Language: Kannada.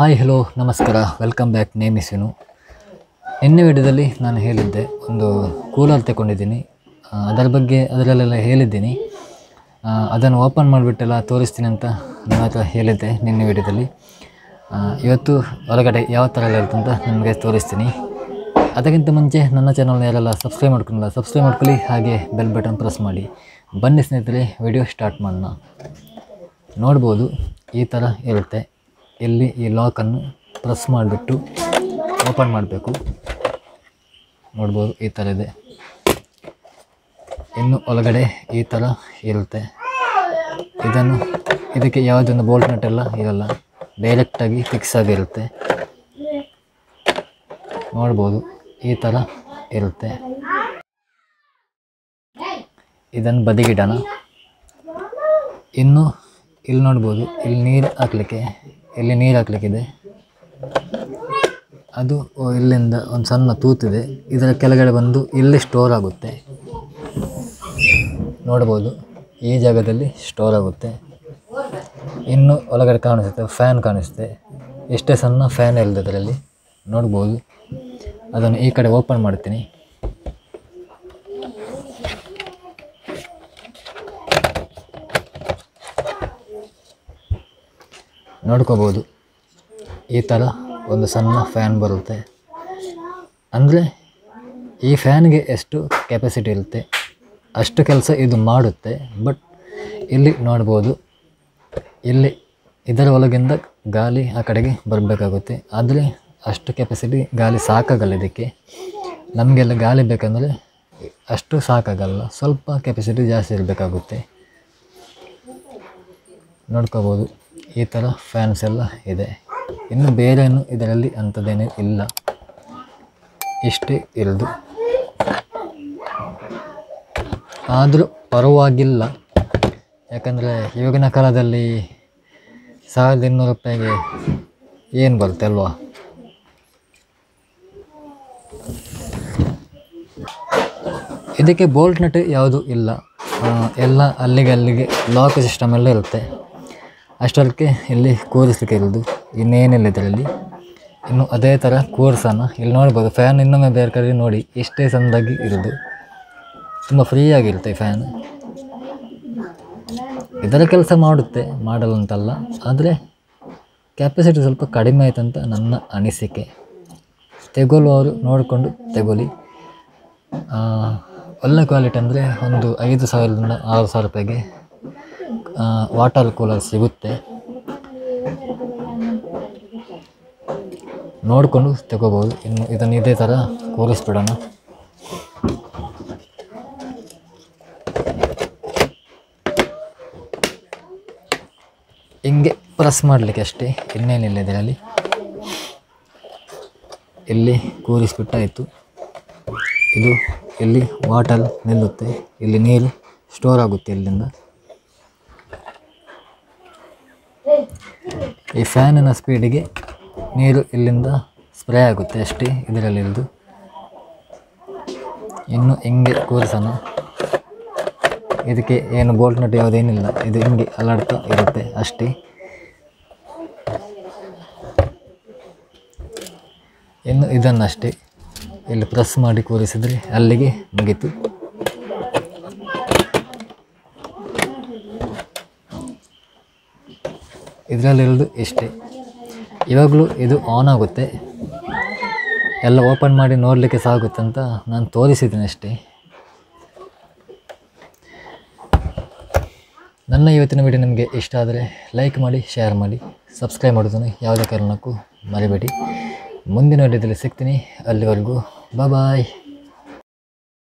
ಹಾಯ್ ಹಲೋ ನಮಸ್ಕಾರ welcome back name is Vinu ನಿನ್ನೆ ವಿಡಿಯೋದಲ್ಲಿ ನಾನು ಹೇಳಿದ್ದೆ ಒಂದು ಕೂಲರ್ ತಗೊಂಡಿದ್ದೀನಿ ಆ, ಅದರ ಬಗ್ಗೆ ಅದರಲ್ಲೆಲ್ಲ ಹೇಳಿದ್ದೀನಿ ಆ, ಅದನ್ನು ಓಪನ್ ಮಾಡಿಬಿಟ್ಟೆಲ್ಲ ತೋರಿಸ್ತೀನಿ ಅಂತ ನನ್ನ ಹತ್ರ ಹೇಳಿದ್ದೆ ನಿನ್ನೆ ವಿಡಿಯೋದಲ್ಲಿ ಆ, ಇವತ್ತು ಹೊರಗಡೆ ಯಾವ ಥರ ಎಲ್ಲ ಇರುತ್ತೆ ಅಂತ ನಿಮಗೆ ತೋರಿಸ್ತೀನಿ ಅದಕ್ಕಿಂತ ಮುಂಚೆ ನನ್ನ ಚಾನಲ್ನ ಯಾರೆಲ್ಲ ಸಬ್ಸ್ಕ್ರೈಬ್ ಮಾಡ್ಕೊಂಡಿಲ್ಲ ಸಬ್ಸ್ಕ್ರೈಬ್ ಮಾಡ್ಕೊಳ್ಳಿ ಹಾಗೆ ಬೆಲ್ ಬಟನ್ ಪ್ರೆಸ್ ಮಾಡಿ ಬನ್ನಿ ಸ್ನೇಹಿತರೆ ವಿಡಿಯೋ ಸ್ಟಾರ್ಟ್ ಮಾಡೋಣ ನೋಡ್ಬೋದು ಈ ಥರ ಇರುತ್ತೆ ಇಲ್ಲಿ ಈ ಲಾಕನ್ನು ಪ್ರೆಸ್ ಮಾಡಿಬಿಟ್ಟು ಓಪನ್ ಮಾಡಬೇಕು ನೋಡ್ಬೋದು ಈ ಥರ ಇದೆ ಇನ್ನು ಒಳಗಡೆ ಈ ಥರ ಇರುತ್ತೆ ಇದನ್ನು ಇದಕ್ಕೆ ಯಾವುದೊಂದು ಬೋಲ್ಟ್ ನಟ್ ಎಲ್ಲ ಇರಲ್ಲ ಡೈರೆಕ್ಟಾಗಿ ಫಿಕ್ಸ್ ಆಗಿರುತ್ತೆ ನೋಡ್ಬೋದು ಈ ಥರ ಇರುತ್ತೆ ಇದನ್ನು ಬದಿಗಿಡೋಣ ಇನ್ನು ಇಲ್ಲಿ ನೋಡ್ಬೋದು ಇಲ್ಲಿ ನೀರು ಹಾಕ್ಲಿಕ್ಕೆ ಇಲ್ಲಿ ನೀರು ಹಾಕ್ಲಿಕ್ಕಿದೆ ಅದು ಓ, ಇಲ್ಲಿಂದ ಒಂದು ಸಣ್ಣ ತೂತಿದೆ ಇದರ ಕೆಳಗಡೆ ಬಂದು ಇಲ್ಲಿ ಸ್ಟೋರ್ ಆಗುತ್ತೆ ನೋಡ್ಬೋದು ಈ ಜಾಗದಲ್ಲಿ ಸ್ಟೋರ್ ಆಗುತ್ತೆ ಇನ್ನು ಒಳಗಡೆ ಕಾಣಿಸುತ್ತೆ ಫ್ಯಾನ್ ಕಾಣಿಸುತ್ತೆ ಎಷ್ಟೇ ಸಣ್ಣ ಫ್ಯಾನ್ ಇಲ್ಲದೆ ಅದರಲ್ಲಿ ನೋಡ್ಬೋದು ಅದನ್ನು ಈ ಕಡೆ ಓಪನ್ ಮಾಡ್ತೀನಿ ನೋಡ್ಕೋಬೋದು ಈ ಥರ ಒಂದು ಸಣ್ಣ ಫ್ಯಾನ್ ಬರುತ್ತೆ ಅಂದರೆ ಈ ಫ್ಯಾನ್ಗೆ ಎಷ್ಟು ಕೆಪಾಸಿಟಿ ಇರುತ್ತೆ ಅಷ್ಟು ಕೆಲಸ ಇದು ಮಾಡುತ್ತೆ ಬಟ್ ಇಲ್ಲಿ ನೋಡ್ಬೋದು ಇಲ್ಲಿ ಇದರ ಒಳಗಿಂದ ಗಾಳಿ ಆ ಕಡೆಗೆ ಬರಬೇಕಾಗುತ್ತೆ ಆದರೆ ಅಷ್ಟು ಕೆಪಾಸಿಟಿ ಗಾಳಿ ಸಾಕಾಗಲ್ಲ ಇದಕ್ಕೆ ನಮಗೆಲ್ಲ ಗಾಳಿ ಬೇಕಂದರೆ ಅಷ್ಟು ಸಾಕಾಗಲ್ಲ ಸ್ವಲ್ಪ ಕೆಪಾಸಿಟಿ ಜಾಸ್ತಿ ಇರಬೇಕಾಗುತ್ತೆ ನೋಡ್ಕೋಬೋದು ಈ ಥರ ಫ್ಯಾನ್ಸ್ ಎಲ್ಲ ಇದೆ ಇನ್ನು ಬೇರೇನು ಇದರಲ್ಲಿ ಅಂಥದ್ದೇನೂ ಇಲ್ಲ ಇಷ್ಟೇ ಇರೋದು ಆದರೂ ಪರವಾಗಿಲ್ಲ ಯಾಕಂದರೆ ಇವಾಗಿನ ಕಾಲದಲ್ಲಿ ಸಾವಿರದ ಇನ್ನೂರು ರೂಪಾಯಿಗೆ ಏನು ಬರುತ್ತೆ ಅಲ್ವಾ ಇದಕ್ಕೆ ಬೋಲ್ಟ್ ನಟ್ ಯಾವುದು ಇಲ್ಲ ಆ, ಎಲ್ಲ ಅಲ್ಲಿಗೆ ಅಲ್ಲಿಗೆ ಲಾಕ್ ಸಿಸ್ಟಮ್ ಎಲ್ಲ ಇರುತ್ತೆ ಅಷ್ಟಕ್ಕೆ ಇಲ್ಲಿ ಕೂರಿಸ್ಲಿಕ್ಕೆ ಇರೋದು ಇನ್ನೇನಿಲ್ಲ ಇದರಲ್ಲಿ ಇನ್ನು ಅದೇ ಥರ ಕೂರ್ಸೋಣ ಇಲ್ಲಿ ನೋಡ್ಬೋದು ಫ್ಯಾನ್ ಇನ್ನೊಮ್ಮೆ ಬೇರೆ ಕಡೆ ನೋಡಿ ಎಷ್ಟೇ ಸಣ್ಣದಾಗಿ ಇರೋದು ತುಂಬ ಫ್ರೀಯಾಗಿರುತ್ತೆ ಈ ಫ್ಯಾನ್ ಇದರ ಕೆಲಸ ಮಾಡುತ್ತೆ ಮಾಡಲ್ಲ ಅಂತಲ್ಲ ಆದರೆ ಕ್ಯಾಪಾಸಿಟಿ ಸ್ವಲ್ಪ ಕಡಿಮೆ ಆಯ್ತಂತ ನನ್ನ ಅನಿಸಿಕೆ ತೆಗೊಳ್ಳುವವರು ನೋಡಿಕೊಂಡು ತೆಗೊಳ್ಳಿ ಆ, ಒಳ್ಳೆ ಕ್ವಾಲಿಟಿ ಅಂದರೆ ಒಂದು ಐದು ಸಾವಿರದಿಂದ ಆರು ಸಾವಿರ ರೂಪಾಯಿಗೆ ವಾಟರ್ ಕೂಲರ್ ಸಿಗುತ್ತೆ ನೋಡಿಕೊಂಡು ತಗೋಬೋದು ಇನ್ನು ಇದನ್ನು ಇದೇ ಥರ ಕೂರಿಸ್ಬಿಡೋಣ ಹಿಂಗೆ ಪ್ರೆಸ್ ಮಾಡಲಿಕ್ಕೆ ಅಷ್ಟೇ ಇನ್ನೇನಿಲ್ಲ ಇದರಲ್ಲಿ ಇಲ್ಲಿ ಕೂರಿಸ್ಬಿಟ್ಟಾಯಿತು ಇದು ಇಲ್ಲಿ ವಾಟರ್ ನಿಲ್ಲುತ್ತೆ ಇಲ್ಲಿ ನೀರು ಸ್ಟೋರ್ ಆಗುತ್ತೆ ಇಲ್ಲಿಂದ ಈ ಫ್ಯಾನಿನ ಸ್ಪೀಡಿಗೆ ನೀರು ಇಲ್ಲಿಂದ ಸ್ಪ್ರೇ ಆಗುತ್ತೆ ಅಷ್ಟೇ ಇದರಲ್ಲಿರೋದು ಇನ್ನು ಹಿಂಗೆ ಕೂರಿಸೋಣ ಇದಕ್ಕೆ ಏನು ಬೋಲ್ಟ್ ನಟ್ ಯಾವುದೇನಿಲ್ಲ ಇದು ಹಿಂಗೆ ಅಲ್ಲಾಡ್ತಾ ಇರುತ್ತೆ ಅಷ್ಟೇ ಇನ್ನು ಇದನ್ನಷ್ಟೇ ಇಲ್ಲಿ ಪ್ರೆಸ್ ಮಾಡಿ ಕೂರಿಸಿದರೆ ಅಲ್ಲಿಗೆ ಮುಗೀತು ಇದರಲ್ಲಿರೋದು ಇಷ್ಟೇ ಇವಾಗಲೂ ಇದು ಆನ್ ಆಗುತ್ತೆ ಎಲ್ಲ ಓಪನ್ ಮಾಡಿ ನೋಡಲಿಕ್ಕೆ ಸಾಗುತ್ತೆ ಅಂತ ನಾನು ತೋರಿಸಿದ್ದೀನಿ ಅಷ್ಟೇ ನನ್ನ ಇವತ್ತಿನ ವಿಡಿಯೋ ನಿಮಗೆ ಇಷ್ಟ ಆದರೆ ಲೈಕ್ ಮಾಡಿ ಶೇರ್ ಮಾಡಿ ಸಬ್ಸ್ಕ್ರೈಬ್ ಮಾಡೋದನ್ನು ಯಾವುದೇ ಕಾರಣಕ್ಕೂ ಮರಿಬೇಡಿ ಮುಂದಿನ ವಿಡಿಯೋದಲ್ಲಿ ಸಿಗ್ತೀನಿ ಅಲ್ಲಿವರೆಗೂ ಬಾಯ್